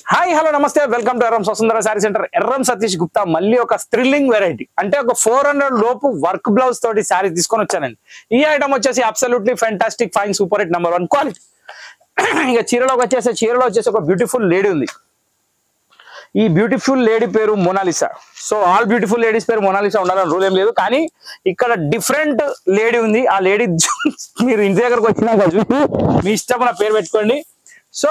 hi hello నమస్తే welcome to Erram Swatantra sari centre Erram Satish Gupta మళ్ళీ ఒక థ్రిల్లింగ్ వెరైటీ అంటే ఒక ఫోర్ హండ్రెడ్ లోపు వర్క్ బ్లౌజ్ తోటి శారీ తీసుకొని వచ్చానండి ఈ ఐటమ్ వచ్చేసి absolutely fantastic fine super hit number one quality ఇక చీరలోకి వచ్చేసి చీరలో వచ్చేసి ఒక బ్యూటిఫుల్ లేడీ ఉంది ఈ బ్యూటిఫుల్ లేడీ పేరు Mona Lisa so all beautiful ladies పేరు మొనాలిసా ఉండాలని రూల్ ఏం లేదు కానీ ఇక్కడ డిఫరెంట్ లేడీ ఉంది ఆ లేడీ మీరు ఇంటి దగ్గరకు వచ్చినాక చూసి మీ ఇష్టం నా పేరు పెట్టుకోండి సో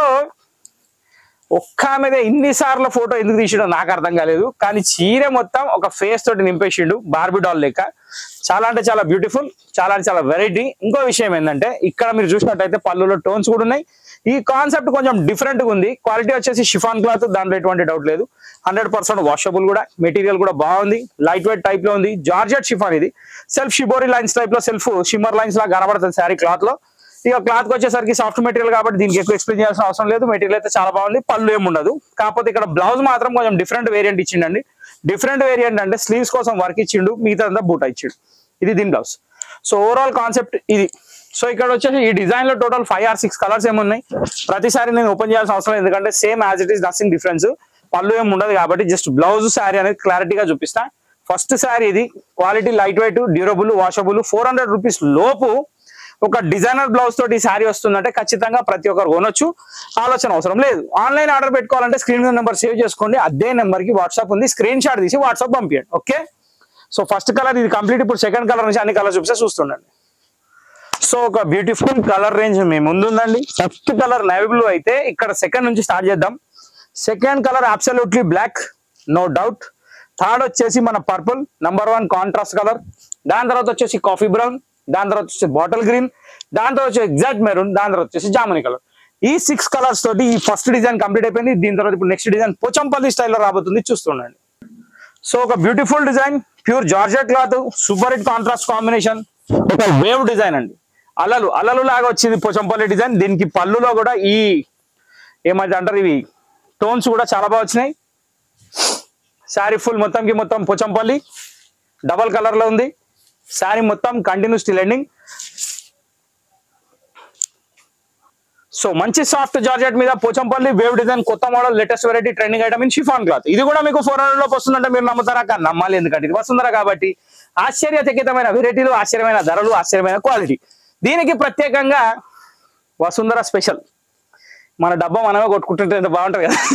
ఒక్క ఆమెదే ఇన్ని సార్లు ఫోటో ఎందుకు తీసిండో నాకు అర్థం కాలేదు కానీ చీర మొత్తం ఒక ఫేస్ తోటి నింపేసిండు బార్బీ డాల్ లెక్క చాలా అంటే చాలా బ్యూటిఫుల్ చాలా అంటే చాలా వెరైటీ ఇంకో విషయం ఏంటంటే ఇక్కడ మీరు చూసినట్టయితే పళ్ళులో టోన్స్ కూడా ఉన్నాయి ఈ కాన్సెప్ట్ కొంచెం డిఫరెంట్ గా ఉంది క్వాలిటీ వచ్చేసి షిఫాన్ క్లాత్ దాంట్లో ఎటువంటి డౌట్ లేదు హండ్రెడ్ పర్సెంట్ వాషబుల్ కూడా మెటీరియల్ కూడా బాగుంది లైట్ వెయిట్ టైప్ లో ఉంది జార్జెట్ షిఫాన్ ఇది సెల్ఫ్ షిబోరీ లైన్స్ టైప్ లో సెల్ఫ్ షిమ్మర్ లైన్స్ లా కనబడుతుంది శారీ క్లాత్ లో ఇక క్లాత్ వచ్చేసరికి సాఫ్ట్ మెటీరియల్ కాబట్టి దీనికి ఎక్కువ ఎక్స్ప్లెయిన్ చేయాల్సిన అవసరం లేదు మెటీరియల్ అయితే చాలా బాగుంది పళ్ళు ఏమి ఉండదు కాకపోతే ఇక్కడ బ్లౌజ్ మాత్రం కొంచెం డిఫరెంట్ వేరియంట్ ఇచ్చిండండి డిఫరెంట్ వేరియంట్ అంటే స్లీవ్స్ కోసం వర్క్ ఇచ్చిండు మిగతా అంతా బూటా ఇచ్చిండు ఇది దీని బ్లౌజ్ సో ఓవరాల్ కాన్సెప్ట్ ఇది సో ఇక్కడ వచ్చేసి ఈ డిజైన్ లో total five or six colours ఏమున్నాయి ప్రతిసారి నేను ఓపెన్ చేయాల్సిన అవసరం లేదు ఎందుకంటే same as it is nothing difference పళ్ళు ఏమి ఉండదు కాబట్టి జస్ట్ బ్లౌజ్ శారీ అనేది క్లారిటీగా చూపిస్తా ఫస్ట్ శారీ ఇది quality light weight durable washable four hundred rupees లోపు ఒక డిజైనర్ బ్లౌజ్ తోటి శారీ వస్తుందంటే ఖచ్చితంగా ప్రతి ఒక్కరు కొనొచ్చు ఆలోచన అవసరం లేదు ఆన్లైన్ ఆర్డర్ పెట్టుకోవాలంటే స్క్రీన్ మీద నెంబర్ సేవ్ చేసుకోండి అదే నెంబర్ కి వాట్సాప్ ఉంది స్క్రీన్ షాట్ తీసి వాట్సాప్ పంపించండి ఓకే సో ఫస్ట్ కలర్ ఇది కంప్లీట్ ఇప్పుడు సెకండ్ కలర్ నుంచి అన్ని కలర్ చూపిస్తే చూస్తుండండి సో ఒక బ్యూటిఫుల్ కలర్ రేంజ్ మీ ముందు ఉందండి ఫస్ట్ కలర్ నేవీ బ్లూ అయితే ఇక్కడ సెకండ్ నుంచి స్టార్ట్ చేద్దాం second colour absolutely black no doubt third వచ్చేసి మన purple number one contrast colour దాని తర్వాత వచ్చేసి కాఫీ బ్రౌన్ దాని తర్వాత వచ్చేసి బాటిల్ గ్రీన్ దాని తర్వాత వచ్చేసి ఎగ్జాక్ట్ మెరూన్ దాని తర్వాత వచ్చేసి జామని కలర్ ఈ సిక్స్ కలర్స్ తోటి ఈ ఫస్ట్ డిజైన్ కంప్లీట్ అయిపోయింది దీని తర్వాత ఇప్పుడు నెక్స్ట్ డిజైన్ పోచంపల్లి స్టైల్లో రాబోతుంది చూస్తుండండి సో ఒక beautiful design pure georgette cloth super hit contrast combination ఒక వేవ్ డిజైన్ అండి అలలు అలలు లాగా వచ్చింది పోచంపల్లి డిజైన్ దీనికి పళ్ళులో కూడా ఈ ఏమైతే అంటారు ఇవి టోన్స్ కూడా చాలా బాగా వచ్చినాయి శారీ ఫుల్ మొత్తంకి మొత్తం పోచంపల్లి డబల్ కలర్ లో ఉంది శారీ మొత్తం కంటిన్యూ స్టిల్ ఎండింగ్ సో మంచి సాఫ్ట్ జార్జెట్ మీద పోచంపల్లి వేవ్ డిజైన్ కొత్త model latest variety trending item in chiffon cloth ఇది కూడా మీకు ఫోర్ హండ్రెడ్ లోపు వస్తుందంటే మీరు నమ్ముతారా కానీ నమ్మాలి ఎందుకంటే ఇది వస్తుందరా కాబట్టి ఆశ్చర్యచకితమైన వెరైటీలు ఆశ్చర్యమైన ధరలు ఆశ్చర్యమైన క్వాలిటీ దీనికి ప్రత్యేకంగా వసుంధర స్పెషల్ మన డబ్బా మనమే కొట్టుకుంటుంటే ఎంత బాగుంటుంది కదా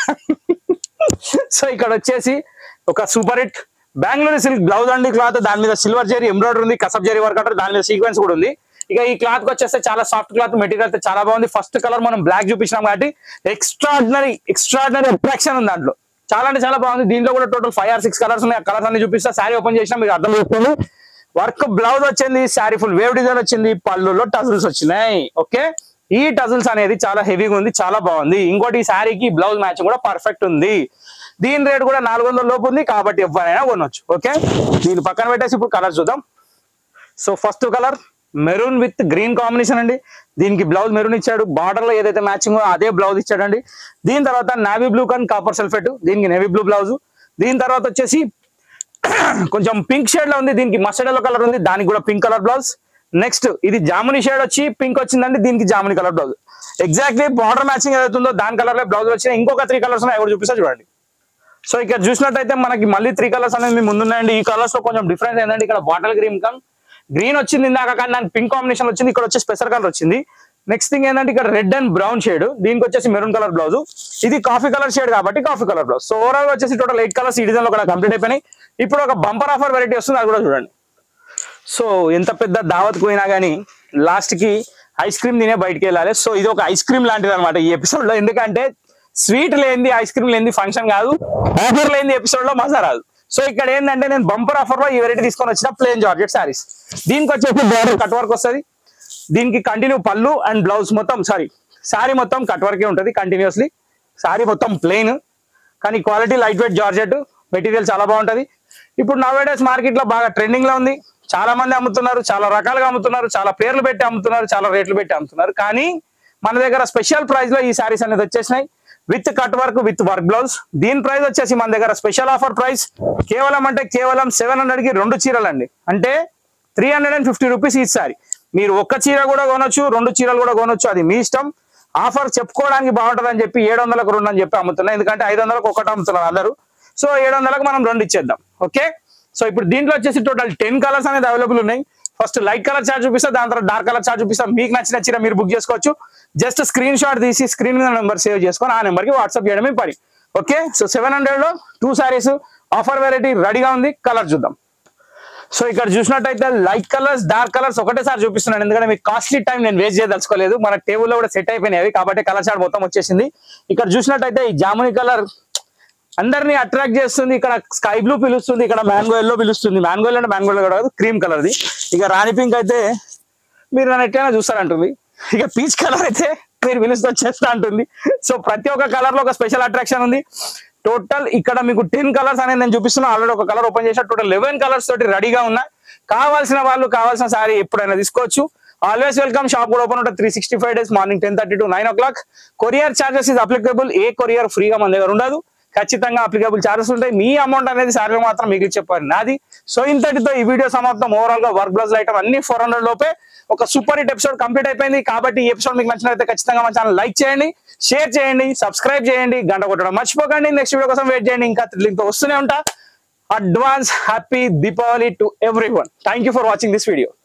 సో ఇక్కడ వచ్చేసి ఒక super hit Bengaluru silk blouse అండి క్లాత్ దాని మీద సిల్వర్ జరీ ఎంబ్రాయిడరీ ఉంది కసబ్ జరీ వర్క్ అంటారు దాని మీద సీక్వెన్స్ కూడా ఉంది ఇక ఈ క్లాత్ కి వచ్చేస్తే చాలా సాఫ్ట్ క్లాత్ మెటీరియల్ అయితే చాలా బాగుంది ఫస్ట్ కలర్ మనం బ్లాక్ చూపించినాం కాబట్టి ఎక్స్ట్రాడినరీ ఎక్స్ట్రాడినరీ అట్రాక్షన్ ఉంది దాంట్లో చాలా అంటే చాలా బాగుంది దీంట్లో కూడా total five or six colours ఉన్నాయి ఆ కలర్స్ అన్ని చూపిస్తా శారీ ఓపెన్ చేసినా మీకు అర్థం చేసుకోండి వర్క్ బ్లౌజ్ వచ్చింది శారీ ఫుల్ వేవ్ డిజైన్ వచ్చింది పళ్ళులో టజల్స్ వచ్చినాయి ఓకే ఈ టజల్స్ అనేది చాలా హెవీగా ఉంది చాలా బాగుంది ఇంకోటి ఈ శారీకి బ్లౌజ్ మ్యాచ్ కూడా పర్ఫెక్ట్ ఉంది దీని రేట్ కూడా నాలుగు వందల లోపు ఉంది కాబట్టి ఎవరైనా కొనొచ్చు ఓకే దీన్ని పక్కన పెట్టేసి ఇప్పుడు కలర్ చూద్దాం so first colour maroon with green combination అండి దీనికి బ్లౌజ్ మెరూన్ ఇచ్చాడు బార్డర్ లో ఏదైతే మ్యాచింగ్ అదే బ్లౌజ్ ఇచ్చాడండి దీని తర్వాత నావీ బ్లూ కన్ కాపర్ సల్ఫేట్ దీనికి నేవీ బ్లూ బ్లౌజ్ దీని తర్వాత వచ్చేసి కొంచెం పింక్ షేడ్ లో ఉంది దీనికి మస్టర్డ్ ఎల్లో కలర్ ఉంది దానికి కూడా పింక్ కలర్ బ్లౌజ్ నెక్స్ట్ ఇది జాముని షేడ్ వచ్చి పింక్ వచ్చిందండి దీనికి జాముని colour blouse exactly border matching ఏదైతే ఉందో దాని కలర్ లో బ్లౌజ్ వచ్చినాయి ఇంకొక త్రీ కలర్స్ ఉన్నాయి ఎవరు చూపిస్తా చూడండి సో ఇక్కడ చూసినట్టయితే మనకి మళ్ళీ త్రీ కలర్స్ అనేది మీ ముందున్నాయండి ఈ కలర్స్ లో కొంచెం డిఫరెన్స్ ఏంటంటే ఇక్కడ బాటిల్ గ్రీన్ కమ్ గ్రీన్ వచ్చింది ఇందాక కానీ దానికి పింక్ కాంబినేషన్ వచ్చింది ఇక్కడ వచ్చి స్పెషల్ కలర్ వచ్చింది నెక్స్ట్ థింగ్ ఏంటంటే ఇక్కడ రెడ్ అండ్ బ్రౌన్ షేడ్ దీనికి వచ్చేసి మెరూన్ కలర్ బ్లౌజ్ ఇది కాఫీ కలర్ షేడ్ కాబట్టి coffee colour blouse so overall వచ్చేసి టోటల్ ఎయిట్ కలర్స్ ఈ డిజైన్ లో కూడా కంప్లీట్ అయిపోయినాయి ఇప్పుడు ఒక బంపర్ ఆఫర్ వెరైటీ వస్తుంది అది కూడా చూడండి సో ఎంత పెద్ద దావత్ పోయినా కానీ లాస్ట్ కి ఐస్ క్రీమ్ తినే బయటికి వెళ్ళాలి సో ఇది ఒక ఐస్ క్రీమ్ లాంటిది అనమాట ఈ ఎపిసోడ్ లో ఎందుకంటే స్వీట్ లేనిది ఐస్ క్రీమ్ లేనిది ఫంక్షన్ కాదు ఆఫర్ లేనిది ఎపిసోడ్ లో మజా రాదు సో ఇక్కడ ఏంటంటే నేను బంపర్ ఆఫర్ లో ఈ వెరైటీ తీసుకొని వచ్చిన ప్లేన్ జార్జెట్ సారీస్ దీనికి వచ్చేసి బార్డర్ కట్ వర్క్ వస్తుంది దీనికి కంటిన్యూ పళ్ళు అండ్ బ్లౌజ్ మొత్తం సారీ శారీ మొత్తం కట్ వర్కే ఉంటుంది కంటిన్యూస్లీ శారీ మొత్తం ప్లెయిన్ కానీ quality light weight georgette material చాలా బాగుంటది ఇప్పుడు నవేడేస్ మార్కెట్ లో బాగా ట్రెండింగ్ లో ఉంది చాలా మంది అమ్ముతున్నారు చాలా రకాలుగా అమ్ముతున్నారు చాలా పేర్లు పెట్టి అమ్ముతున్నారు చాలా రేట్లు పెట్టి అమ్ముతున్నారు కానీ మన దగ్గర స్పెషల్ ప్రైస్ లో ఈ సారీస్ అనేది వచ్చేసినాయి with cut work with work blouse దీని ప్రైస్ వచ్చేసి మన దగ్గర స్పెషల్ ఆఫర్ ప్రైస్ కేవలం అంటే కేవలం సెవెన్ హండ్రెడ్ కి రెండు చీరలండి అంటే three hundred and fifty rupees ఈ సారీ మీరు ఒక్క చీర కూడా కొనొచ్చు రెండు చీరలు కూడా కొనొచ్చు అది మీ ఇష్టం ఆఫర్ చెప్పుకోవడానికి బాగుంటుంది అని చెప్పి ఏడు వందలకు రెండు అని చెప్పి అమ్ముతున్నాయి ఎందుకంటే ఐదు వందలకు ఒకటి అమ్ముతున్నారు అందరూ సో ఏడు వందలకు మనం రెండు ఇచ్చేద్దాం ఓకే సో ఇప్పుడు దీంట్లో వచ్చేసి టోటల్ టెన్ కలర్స్ అనేది అవైలబుల్ ఉన్నాయి ఫస్ట్ లైట్ కలర్ చార్ట్ చూపిస్తా దాని తర్వాత డార్క్ కలర్ చార్ట్ చూపిస్తా మీకు నచ్చిన చీర మీరు బుక్ చేసుకోవచ్చు జస్ట్ స్క్రీన్ షాట్ తీసి స్క్రీన్ మీద నెంబర్ సేవ్ చేసుకొని ఆ నెంబర్ కి వాట్సాప్ చేయడమే పని ఓకే సో సెవెన్ హండ్రెడ్ లో టూ సారీస్ ఆఫర్ వెరైటీ రెడీగా ఉంది కలర్ చూద్దాం సో ఇక్కడ చూసినట్టయితే లైట్ కలర్స్ డార్క్ కలర్స్ ఒకటేసారి చూపిస్తున్నాను ఎందుకంటే మీకు కాస్ట్లీ టైం నేను వేస్ట్ చేయదలుచుకోలేదు మన టేబుల్ లో కూడా సెట్ అయిపోయినాయి కాబట్టి కలర్ చార్ట్ మొత్తం వచ్చేసింది ఇక్కడ చూసినట్టయితే ఈ జాముని కలర్ అందరినీ అట్రాక్ట్ చేస్తుంది ఇక్కడ స్కై బ్లూ పిలుస్తుంది ఇక్కడ మ్యాంగో ఎల్లో పిలుస్తుంది మ్యాంగో ఎల్లో అంటే మ్యాంగో ఎల్లో కాదు క్రీమ్ కలర్ది ఇక రాణి పింక్ అయితే మీరు నన్ను ఎట్లయినా చూస్తారంటుంది ఇక పీచ్ కలర్ అయితే మీరు పిలుస్తూ వచ్చేస్తా అంటుంది సో ప్రతి ఒక్క కలర్ లో ఒక స్పెషల్ అట్రాక్షన్ ఉంది టోటల్ ఇక్కడ మీకు టెన్ కలర్స్ అనేది నేను చూపిస్తున్నా ఆల్రెడీ ఒక కలర్ ఓపెన్ చేసిన టోటల్ లెవెన్ కలర్స్ తోటి రెడీగా ఉన్నాయి కావాల్సిన వాళ్ళు కావాల్సిన సారీ ఎప్పుడైనా తీసుకోవచ్చు ఆల్వేస్ వెల్కమ్ షాప్ కూడా ఓపెన్ ఉంటుంది three sixty five days morning ten thirty to nine o'clock courier charges ఇది అప్లికబుల్ ఏ కొరియర్ ఫ్రీగా మన దగ్గర ఉండదు ఖచ్చితంగా అప్లికబుల్ చార్జెస్ ఉంటాయి మీ అమౌంట్ అనేది సారీ మాత్రం మీకు చెప్పారు నాది సో ఇంతటితో ఈ వీడియో సమాప్తం ఓవరాల్ గా వర్క్ బ్లౌజ్ ఐటమ్ అన్ని ఫోర్ హండ్రెడ్ లోపే ఒక సూపర్ హిట్ ఎపిసోడ్ కంప్లీట్ అయిపోయింది కాబట్టి ఈ ఎపిసోడ్ మీకు నచ్చినట్లయితే ఖచ్చితంగా మన ఛానల్ లైక్ చేయండి షేర్ చేయండి సబ్స్క్రైబ్ చేయండి గంట కొట్టడం మర్చిపోకండి నెక్స్ట్ వీడియో కోసం వెయిట్ చేయండి ఇంకా లింక్ తో వస్తూనే ఉంటా advance happy Deepavali to everyone thank you for watching this video